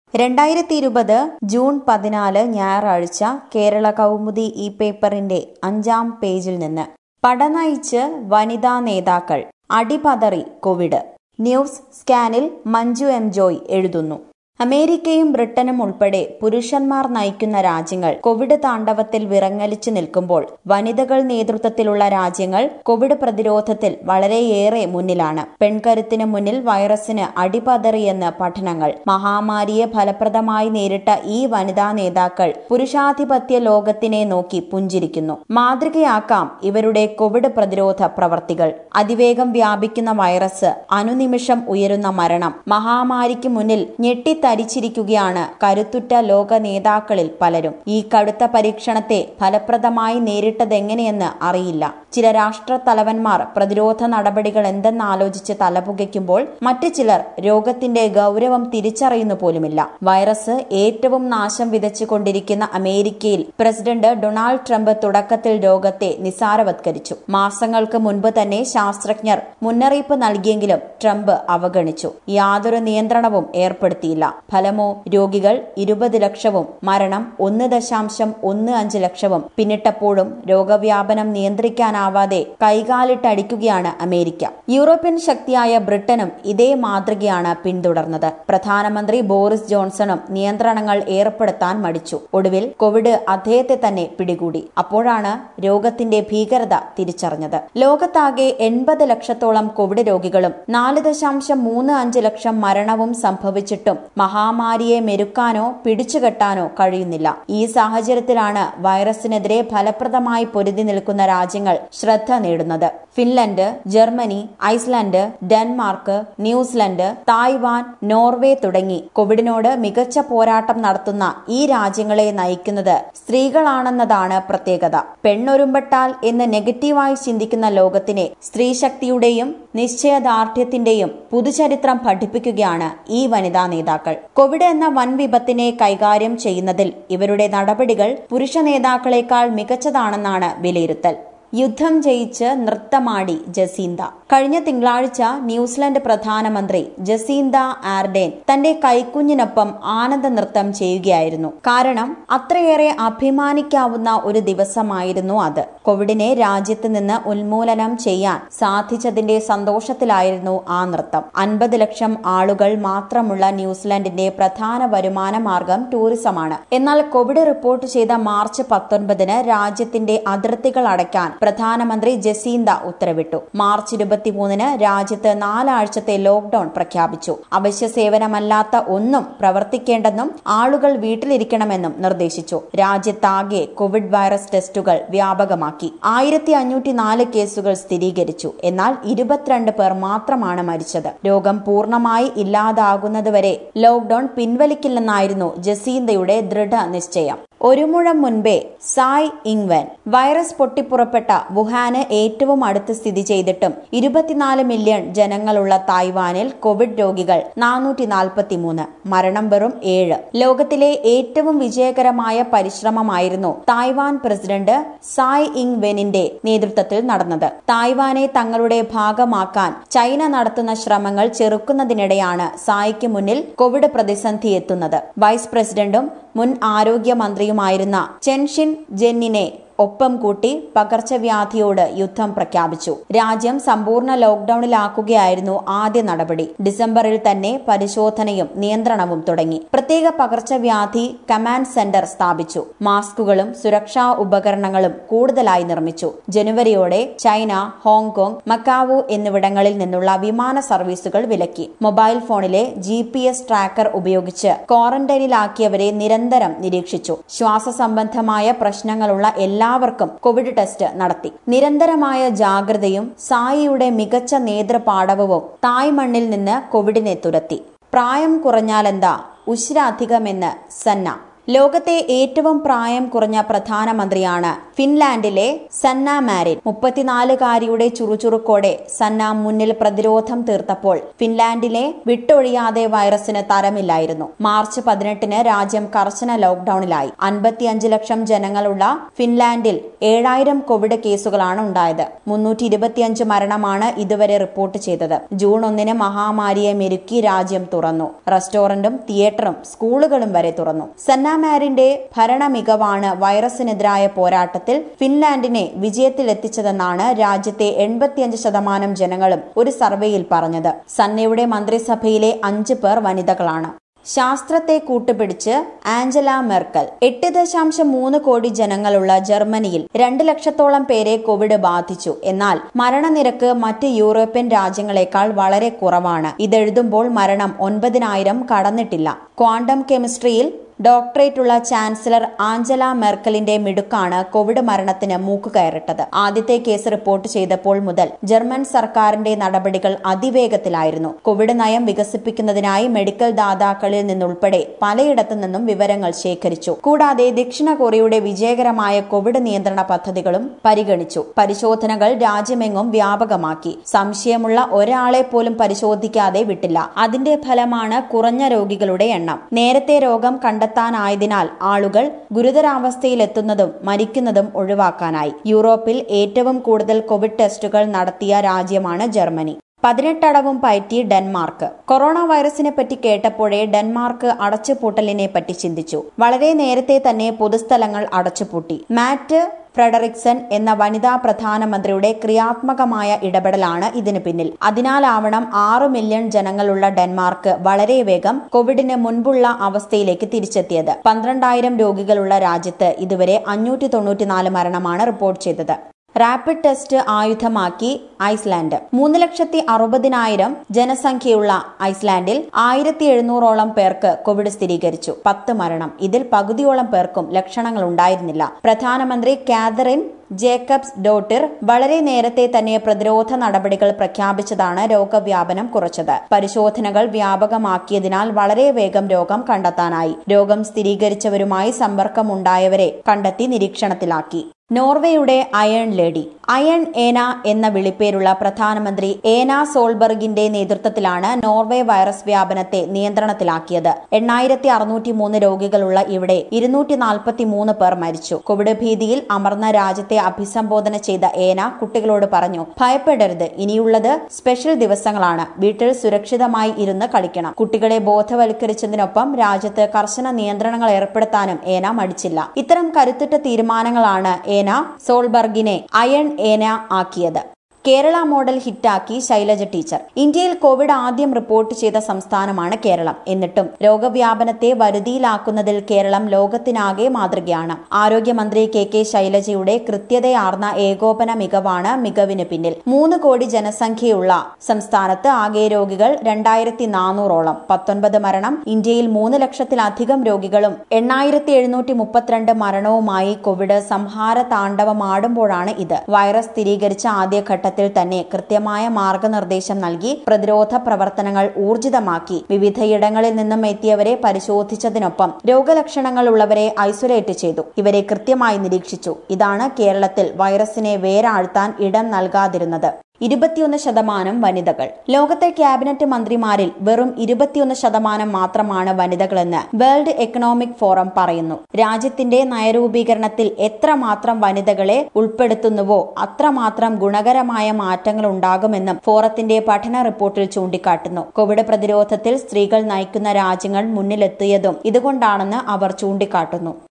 രണ്ടായിരത്തി ഇരുപത് ജൂൺ പതിനാല് ഞായറാഴ്ച കേരള കൗമുദി ഈ പേപ്പറിന്റെ അഞ്ചാം പേജിൽ നിന്ന് പടനയിച്ച് വനിതാ നേതാക്കൾ അടിപതറി കോവിഡ് ന്യൂസ് സ്കാനിൽ മഞ്ജു എം ജോയ് എഴുതുന്നു അമേരിക്കയും ബ്രിട്ടനും ഉൾപ്പെടെ പുരുഷന്മാർ നയിക്കുന്ന രാജ്യങ്ങൾ കോവിഡ് താണ്ഡവത്തിൽ വിറങ്ങലിച്ചു നിൽക്കുമ്പോൾ വനിതകൾ നേതൃത്വത്തിലുള്ള രാജ്യങ്ങൾ കോവിഡ് പ്രതിരോധത്തിൽ വളരെയേറെ മുന്നിലാണ് പെൺകരുത്തിന് മുന്നിൽ വൈറസിന് അടിപതറിയെന്ന് പഠനങ്ങൾ മഹാമാരിയെ ഫലപ്രദമായി നേരിട്ട ഈ വനിതാ നേതാക്കൾ പുരുഷാധിപത്യ ലോകത്തിനെ നോക്കി പുഞ്ചിരിക്കുന്നു മാതൃകയാക്കാം ഇവരുടെ കോവിഡ് പ്രതിരോധ പ്രവർത്തികൾ അതിവേഗം വ്യാപിക്കുന്ന വൈറസ് അനുനിമിഷം ഉയരുന്ന മരണം മഹാമാരിക്ക് മുന്നിൽ ഞെട്ടിത്തരിച്ചിരിക്കുകയാണ് കരുത്തുറ്റ ലോക നേതാക്കളിൽ പലരും ഈ കടുത്ത പരീക്ഷണത്തെ ഫലപ്രദമായി നേരിട്ടതെങ്ങനെയെന്ന് അറിയില്ല ചില രാഷ്ട്ര തലവന്മാർ പ്രതിരോധ നടപടികൾ എന്തെന്നാലോചിച്ച് തലപുകയ്ക്കുമ്പോൾ മറ്റു ചിലർ രോഗത്തിന്റെ ഗൗരവം തിരിച്ചറിയുന്നു പോലുമില്ല വൈറസ് ഏറ്റവും നാശം വിതച്ചുകൊണ്ടിരിക്കുന്ന അമേരിക്കയിൽ പ്രസിഡന്റ് ഡൊണാൾഡ് ട്രംപ് തുടക്കത്തിൽ രോഗത്തെ നിസാരവത്കരിച്ചു മാസങ്ങൾക്ക് മുൻപ് തന്നെ ശാസ്ത്രജ്ഞർ മുന്നറിയിപ്പ് നൽകിയെങ്കിലും ട്രംപ് അവഗണിച്ചു യാതൊരു നിയന്ത്രണവും ഏർപ്പെടുത്തിയില്ല ഫലമോ രോഗികൾ ഇരുപത് ലക്ഷവും മരണം ഒന്ന് ദശാംശം ഒന്ന് അഞ്ച് ലക്ഷവും പിന്നിട്ടപ്പോഴും രോഗവ്യാപനം നിയന്ത്രിക്കാനാവാതെ കൈകാലിട്ടടിക്കുകയാണ് അമേരിക്ക യൂറോപ്യൻ ശക്തിയായ ബ്രിട്ടനും ഇതേ മാതൃകയാണ് പിന്തുടർന്നത് പ്രധാനമന്ത്രി ബോറിസ് ജോൺസണും നിയന്ത്രണങ്ങൾ ഏർപ്പെടുത്താൻ മടിച്ചു ഒടുവിൽ കോവിഡ് അദ്ദേഹത്തെ തന്നെ പിടികൂടി അപ്പോഴാണ് രോഗത്തിന്റെ ഭീകരത തിരിച്ചറിഞ്ഞത് ലോകത്താകെ എൺപത് ലക്ഷത്തോളം കോവിഡ് രോഗികളും നാല് ദശാംശം മൂന്ന് അഞ്ച് ലക്ഷം മരണവും സംഭവിച്ചിട്ടും മഹാമാരിയെ മെരുക്കാനോ പിടിച്ചുകെട്ടാനോ കഴിയുന്നില്ല ഈ സാഹചര്യത്തിലാണ് വൈറസിനെതിരെ ഫലപ്രദമായി പൊരുതി നിൽക്കുന്ന രാജ്യങ്ങൾ ശ്രദ്ധ നേടുന്നത് Finland Germany Iceland Denmark New Zealand Taiwan Norway തുടങ്ങി കോവിഡിനോട് മികച്ച പോരാട്ടം നടത്തുന്ന ഈ രാജ്യങ്ങളെ നയിക്കുന്നത് സ്ത്രീകളാണെന്നതാണ് പ്രത്യേകത പെണ്ണൊരുമ്പെട്ടാൽ എന്ന് നെഗറ്റീവായി ചിന്തിക്കുന്ന ലോകത്തിനെ സ്ത്രീശക്തിയുടെയും നിശ്ചയദാർഢ്യത്തിന്റെയും പുതുചരിത്രം പഠിപ്പിക്കുകയാണ് ഈ വനിതാ നേതാക്കൾ കോവിഡ് എന്ന വൻ വിപത്തിനെ കൈകാര്യം ചെയ്യുന്നതിൽ ഇവരുടെ നടപടികൾ പുരുഷ നേതാക്കളെക്കാൾ മികച്ചതാണെന്നാണ് വിലയിരുത്തൽ യുദ്ധം ജയിച്ച് നൃത്തമാടി ജസീന്ത കഴിഞ്ഞ തിങ്കളാഴ്ച ന്യൂസിലൻഡ് പ്രധാനമന്ത്രി ജസീന്ത ആർഡേൻ തന്റെ കൈക്കുഞ്ഞിനൊപ്പം ആനന്ദ നൃത്തം ചെയ്യുകയായിരുന്നു കാരണം അത്രയേറെ അഭിമാനിക്കാവുന്ന ഒരു ദിവസമായിരുന്നു അത് കോവിഡിനെ രാജ്യത്ത് നിന്ന് ഉന്മൂലനം ചെയ്യാൻ സാധിച്ചതിന്റെ സന്തോഷത്തിലായിരുന്നു ആ നൃത്തം അൻപത് ലക്ഷം ആളുകൾ മാത്രമുള്ള ന്യൂസിലൻഡിന്റെ പ്രധാന വരുമാന മാർഗം ടൂറിസമാണ് എന്നാൽ കോവിഡ് റിപ്പോർട്ട് ചെയ്ത മാർച്ച് പത്തൊൻപതിന് രാജ്യത്തിന്റെ അതിർത്തികൾ അടയ്ക്കാൻ പ്രധാനമന്ത്രി ജസീന്ത ഉത്തരവിട്ടു മാർച്ച് ഇരുപത്തിമൂന്നിന് രാജ്യത്ത് നാലാഴ്ചത്തെ ലോക്ഡൌൺ പ്രഖ്യാപിച്ചു അവശ്യ സേവനമല്ലാത്ത ഒന്നും പ്രവർത്തിക്കേണ്ടെന്നും ആളുകൾ വീട്ടിലിരിക്കണമെന്നും നിർദ്ദേശിച്ചു രാജ്യത്താകെ കോവിഡ് വൈറസ് ടെസ്റ്റുകൾ വ്യാപകമാക്കി ആയിരത്തി അഞ്ഞൂറ്റി നാല് കേസുകൾ സ്ഥിരീകരിച്ചു എന്നാൽ ഇരുപത്തിരണ്ട് പേർ മാത്രമാണ് മരിച്ചത് രോഗം പൂർണ്ണമായി ഇല്ലാതാകുന്നതുവരെ ലോക്ഡൌൺ പിൻവലിക്കില്ലെന്നായിരുന്നു ജസീന്തയുടെ ദൃഢനിശ്ചയം ഒരു മുഴം മുൻപേ സായ് ഇങ്വൻ വൈറസ് പൊട്ടിപ്പുറപ്പെട്ട വുഹാന് ഏറ്റവും അടുത്ത് സ്ഥിതി ചെയ്തിട്ടും ഇരുപത്തിനാല് മില്യൺ ജനങ്ങളുള്ള തായ്വാനിൽ കോവിഡ് രോഗികൾ നാനൂറ്റി നാൽപ്പത്തിമൂന്ന് മരണം വെറും ഏഴ് ലോകത്തിലെ ഏറ്റവും വിജയകരമായ പരിശ്രമമായിരുന്നു തായ്വാൻ പ്രസിഡന്റ് സായ് ഇങ് വെനിന്റെ നേതൃത്വത്തിൽ നടന്നത് തായ്വാനെ തങ്ങളുടെ ഭാഗമാക്കാൻ ചൈന നടത്തുന്ന ശ്രമങ്ങൾ ചെറുക്കുന്നതിനിടെയാണ് സായിക്ക് മുന്നിൽ കോവിഡ് പ്രതിസന്ധി എത്തുന്നത് വൈസ് പ്രസിഡന്റും മുൻ ആരോഗ്യമന്ത്രിയുമായിരുന്ന ചെൻഷിൻ ജെന്നിനെ ഒപ്പം കൂട്ടി പകർച്ചവ്യാധിയോട് യുദ്ധം പ്രഖ്യാപിച്ചു രാജ്യം സമ്പൂർണ്ണ ലോക്ഡൌണിലാക്കുകയായിരുന്നു ആദ്യ നടപടി ഡിസംബറിൽ തന്നെ പരിശോധനയും നിയന്ത്രണവും തുടങ്ങി പ്രത്യേക പകർച്ചവ്യാധി കമാൻഡ് സെന്റർ സ്ഥാപിച്ചു മാസ്കുകളും സുരക്ഷാ ഉപകരണങ്ങളും കൂടുതലായി നിർമ്മിച്ചു ജനുവരിയോടെ ചൈന ഹോങ്കോങ് മക്കാവു എന്നിവിടങ്ങളിൽ നിന്നുള്ള വിമാന സർവീസുകൾ വിലക്കി മൊബൈൽ ഫോണിലെ ജി ട്രാക്കർ ഉപയോഗിച്ച് ക്വാറന്റൈനിലാക്കിയവരെ നിരന്തരം നിരീക്ഷിച്ചു ശ്വാസ സംബന്ധമായ പ്രശ്നങ്ങളുള്ള എല്ലാ എല്ലാവർക്കും കോവിഡ് ടെസ്റ്റ് നടത്തി നിരന്തരമായ ജാഗ്രതയും സായിയുടെ മികച്ച നേതൃപാടവവും തായ്മണ്ണിൽ നിന്ന് കോവിഡിനെ തുരത്തി പ്രായം കുറഞ്ഞാലെന്താ ഉശിര അധികമെന്ന് സന്ന ലോകത്തെ ഏറ്റവും പ്രായം കുറഞ്ഞ പ്രധാനമന്ത്രിയാണ് ഫിൻലാൻഡിലെ സന്ന മാരിൻ മുപ്പത്തിനാലുകാരിയുടെ ചുറുചുറുക്കോടെ സന്ന മുന്നിൽ പ്രതിരോധം തീർത്തപ്പോൾ ഫിൻലാൻഡിലെ വിട്ടൊഴിയാതെ വൈറസിന് തരമില്ലായിരുന്നു മാർച്ച് പതിനെട്ടിന് രാജ്യം കർശന ലോക്ഡൌണിലായി അൻപത്തിയഞ്ച് ലക്ഷം ജനങ്ങളുള്ള ഫിൻലാൻഡിൽ ഏഴായിരം കോവിഡ് കേസുകളാണ് ഉണ്ടായത് മുന്നൂറ്റി ഇരുപത്തിയഞ്ച് മരണമാണ് ഇതുവരെ റിപ്പോർട്ട് ചെയ്തത് ജൂൺ ഒന്നിന് മഹാമാരിയെ മെരുക്കി രാജ്യം തുറന്നു റെസ്റ്റോറന്റും തിയേറ്ററും സ്കൂളുകളും വരെ തുറന്നു സന്നാമാരിന്റെ ഭരണ മികവാണ് വൈറസിനെതിരായ പോരാട്ടത്തിൽ ഫിൻലാൻഡിനെ വിജയത്തിലെത്തിച്ചതെന്നാണ് രാജ്യത്തെ എൺപത്തിയഞ്ച് ശതമാനം ജനങ്ങളും ഒരു സർവേയിൽ പറഞ്ഞത് സന്നയുടെ മന്ത്രിസഭയിലെ അഞ്ച് പേർ വനിതകളാണ് ശാസ്ത്രത്തെ കൂട്ടുപിടിച്ച് ആഞ്ചല മെർക്കൽ എട്ട് ദശാംശം മൂന്ന് കോടി ജനങ്ങളുള്ള ജർമ്മനിയിൽ രണ്ട് ലക്ഷത്തോളം പേരെ കോവിഡ് ബാധിച്ചു എന്നാൽ മരണനിരക്ക് മറ്റ് യൂറോപ്യൻ രാജ്യങ്ങളെക്കാൾ വളരെ കുറവാണ് ഇതെഴുതുമ്പോൾ മരണം ഒൻപതിനായിരം കടന്നിട്ടില്ല ക്വാണ്ടം കെമിസ്ട്രിയിൽ ഡോക്ടറേറ്റുള്ള ചാൻസലർ ആഞ്ചല മെർക്കലിന്റെ മിടുക്കാണ് കോവിഡ് മരണത്തിന് മൂക്കുകയറിട്ടത് ആദ്യത്തെ കേസ് റിപ്പോർട്ട് ചെയ്തപ്പോൾ മുതൽ ജർമ്മൻ സർക്കാരിന്റെ നടപടികൾ അതിവേഗത്തിലായിരുന്നു കോവിഡ് നയം വികസിപ്പിക്കുന്നതിനായി മെഡിക്കൽ ദാതാക്കളിൽ നിന്നുൾപ്പെടെ പലയിടത്തു നിന്നും വിവരങ്ങൾ ശേഖരിച്ചു കൂടാതെ ദക്ഷിണ കൊറിയയുടെ വിജയകരമായ കോവിഡ് നിയന്ത്രണ പദ്ധതികളും പരിഗണിച്ചു പരിശോധനകൾ രാജ്യമെങ്ങും വ്യാപകമാക്കി സംശയമുള്ള ഒരാളെ പോലും പരിശോധിക്കാതെ വിട്ടില്ല അതിന്റെ ഫലമാണ് കുറഞ്ഞ രോഗികളുടെ എണ്ണം നേരത്തെ രോഗം കണ്ടെത്തി കണ്ടെത്താനായതിനാൽ ആളുകൾ ഗുരുതരാവസ്ഥയിലെത്തുന്നതും മരിക്കുന്നതും ഒഴിവാക്കാനായി യൂറോപ്പിൽ ഏറ്റവും കൂടുതൽ കോവിഡ് ടെസ്റ്റുകൾ നടത്തിയ രാജ്യമാണ് ജർമ്മനി പതിനെട്ടടവും പയറ്റി ഡെൻമാർക്ക് കൊറോണ വൈറസിനെ പറ്റി കേട്ടപ്പോഴേ ഡെൻമാർക്ക് അടച്ചുപൂട്ടലിനെ പറ്റി ചിന്തിച്ചു വളരെ നേരത്തെ തന്നെ പൊതുസ്ഥലങ്ങൾ അടച്ചുപൂട്ടി മാറ്റ് ഫ്രെഡറിക്സൺ എന്ന വനിതാ പ്രധാനമന്ത്രിയുടെ ക്രിയാത്മകമായ ഇടപെടലാണ് ഇതിന് പിന്നിൽ അതിനാലാവണം ആറ് മില്യൺ ജനങ്ങളുള്ള ഡെൻമാർക്ക് വളരെ വേഗം കോവിഡിന് മുൻപുള്ള അവസ്ഥയിലേക്ക് തിരിച്ചെത്തിയത് പന്ത്രണ്ടായിരം രോഗികളുള്ള രാജ്യത്ത് ഇതുവരെ അഞ്ഞൂറ്റി തൊണ്ണൂറ്റിനാല് മരണമാണ് റിപ്പോർട്ട് ചെയ്തത് റാപ്പിഡ് ടെസ്റ്റ് ആയുധമാക്കി ഐസ്ലാൻഡ് മൂന്ന് ലക്ഷത്തി അറുപതിനായിരം ജനസംഖ്യയുള്ള ഐസ്ലാൻഡിൽ ആയിരത്തി എഴുന്നൂറോളം പേർക്ക് കോവിഡ് സ്ഥിരീകരിച്ചു പത്ത് മരണം ഇതിൽ പകുതിയോളം പേർക്കും ലക്ഷണങ്ങൾ ഉണ്ടായിരുന്നില്ല പ്രധാനമന്ത്രി കാതറിൻ ജേക്കബ്സ് ഡോട്ടിർ വളരെ നേരത്തെ തന്നെ പ്രതിരോധ നടപടികൾ പ്രഖ്യാപിച്ചതാണ് രോഗവ്യാപനം കുറച്ചത് പരിശോധനകൾ വ്യാപകമാക്കിയതിനാൽ വളരെ വേഗം രോഗം കണ്ടെത്താനായി രോഗം സ്ഥിരീകരിച്ചവരുമായി സമ്പർക്കമുണ്ടായവരെ കണ്ടെത്തി നിരീക്ഷണത്തിലാക്കി നോർവേയുടെ അയൺ ലേഡി അയൺ ഏന എന്ന വിളിപ്പേരുള്ള പ്രധാനമന്ത്രി ഏന സോൾബർഗിന്റെ നേതൃത്വത്തിലാണ് നോർവേ വൈറസ് വ്യാപനത്തെ നിയന്ത്രണത്തിലാക്കിയത് എണ്ണായിരത്തി അറുന്നൂറ്റി മൂന്ന് രോഗികളുള്ള ഇവിടെ ഇരുന്നൂറ്റി നാൽപ്പത്തി മൂന്ന് പേർ മരിച്ചു കോവിഡ് ഭീതിയിൽ അമർന്ന രാജ്യത്തെ അഭിസംബോധന ചെയ്ത ഏന കുട്ടികളോട് പറഞ്ഞു ഭയപ്പെടരുത് ഇനിയുള്ളത് സ്പെഷ്യൽ ദിവസങ്ങളാണ് വീട്ടിൽ സുരക്ഷിതമായി ഇരുന്ന് കളിക്കണം കുട്ടികളെ ബോധവൽക്കരിച്ചതിനൊപ്പം രാജ്യത്ത് കർശന നിയന്ത്രണങ്ങൾ ഏർപ്പെടുത്താനും ഏന മടിച്ചില്ല ഇത്തരം കരുത്തുറ്റ തീരുമാനങ്ങളാണ് ഏന സോൾബർഗിനെ അയൺ ഏന ആക്കിയത് കേരള മോഡൽ ഹിറ്റാക്കി ശൈലജ ടീച്ചർ ഇന്ത്യയിൽ കോവിഡ് ആദ്യം റിപ്പോർട്ട് ചെയ്ത സംസ്ഥാനമാണ് കേരളം എന്നിട്ടും രോഗവ്യാപനത്തെ വരുതിയിലാക്കുന്നതിൽ കേരളം ലോകത്തിനാകെ മാതൃകയാണ് ആരോഗ്യമന്ത്രി കെ കെ ശൈലജയുടെ കൃത്യതയാർന്ന ഏകോപന മികവാണ് മികവിന് പിന്നിൽ മൂന്ന് കോടി ജനസംഖ്യയുള്ള സംസ്ഥാനത്ത് ആകെ രോഗികൾ രണ്ടായിരത്തി നാനൂറോളം പത്തൊൻപത് മരണം ഇന്ത്യയിൽ മൂന്ന് ലക്ഷത്തിലധികം രോഗികളും എണ്ണായിരത്തി എഴുന്നൂറ്റി മുപ്പത്തിരണ്ട് മരണവുമായി കോവിഡ് സംഹാര താണ്ഡവമാടുമ്പോഴാണ് ഇത് വൈറസ് സ്ഥിരീകരിച്ച ആദ്യഘട്ടത്തിൽ തന്നെ കൃത്യമായ മാർഗനിർദ്ദേശം നൽകി പ്രതിരോധ പ്രവർത്തനങ്ങൾ ഊർജിതമാക്കി വിവിധയിടങ്ങളിൽ നിന്നും എത്തിയവരെ പരിശോധിച്ചതിനൊപ്പം രോഗലക്ഷണങ്ങൾ ഉള്ളവരെ ഐസൊലേറ്റ് ചെയ്തു ഇവരെ കൃത്യമായി നിരീക്ഷിച്ചു ഇതാണ് കേരളത്തിൽ വൈറസിനെ വേരാഴ്ത്താൻ ഇടം നൽകാതിരുന്നത് ഇരുപത്തിയൊന്ന് ശതമാനം വനിതകൾ ലോകത്തെ ക്യാബിനറ്റ് മന്ത്രിമാരിൽ വെറും ഇരുപത്തിയൊന്ന് ശതമാനം മാത്രമാണ് വനിതകളെന്ന് വേൾഡ് എക്കണോമിക് ഫോറം പറയുന്നു രാജ്യത്തിന്റെ നയരൂപീകരണത്തിൽ എത്രമാത്രം വനിതകളെ ഉൾപ്പെടുത്തുന്നുവോ അത്രമാത്രം ഗുണകരമായ മാറ്റങ്ങൾ ഉണ്ടാകുമെന്നും ഫോറത്തിന്റെ പഠന റിപ്പോർട്ടിൽ ചൂണ്ടിക്കാട്ടുന്നു കോവിഡ് പ്രതിരോധത്തിൽ സ്ത്രീകൾ നയിക്കുന്ന രാജ്യങ്ങൾ മുന്നിലെത്തിയതും ഇതുകൊണ്ടാണെന്ന് അവർ ചൂണ്ടിക്കാട്ടുന്നു